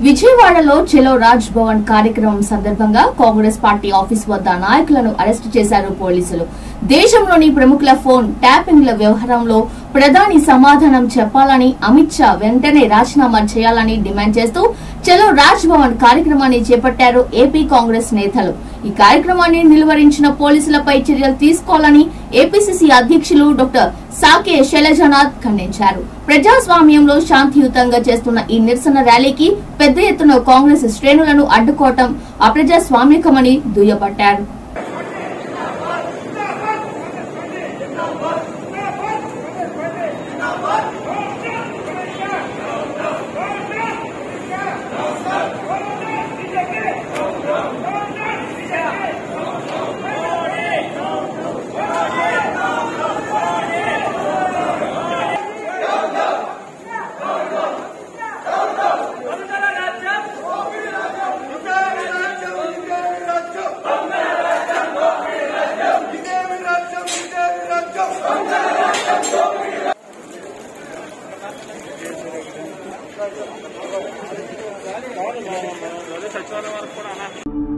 విజయవాడలో చెలో రాజ్ భవన్ కార్యక్రమం సందర్భంగా కాంగ్రెస్ పార్టీ ఆఫీస్ వద్ద నాయకులను అరెస్టు చేశారు పోలీసులు దేశంలోని ప్రముఖుల ఫోన్ ట్యాపింగ్ల వ్యవహారంలో ప్రధాని సమాధానం చెప్పాలని అమిత్ షా వెంటనే రాజీనామా చేయాలని డిమాండ్ చేస్తూ చలో రాజ్ భవన్ కార్యక్రమాన్ని చేపట్టారు ఏపీ కాంగ్రెస్ నేతలు ఈ కార్యక్రమాన్ని నిలువరించిన పోలీసులపై చర్యలు తీసుకోవాలని ఏపీసీసీ అధ్యక్షులు డాక్టర్ సాకే శైలజనాథ్ ఖండించారు ప్రజాస్వామ్యంలో శాంతియుతంగా చేస్తున్న ఈ నిరసన ర్యాలీకి పెద్ద ఎత్తున కాంగ్రెస్ శ్రేణులను అడ్డుకోవటం అప్రజాస్వామికమని దుయ్యబట్టారు సచివాలయం వరకు కూడా అలా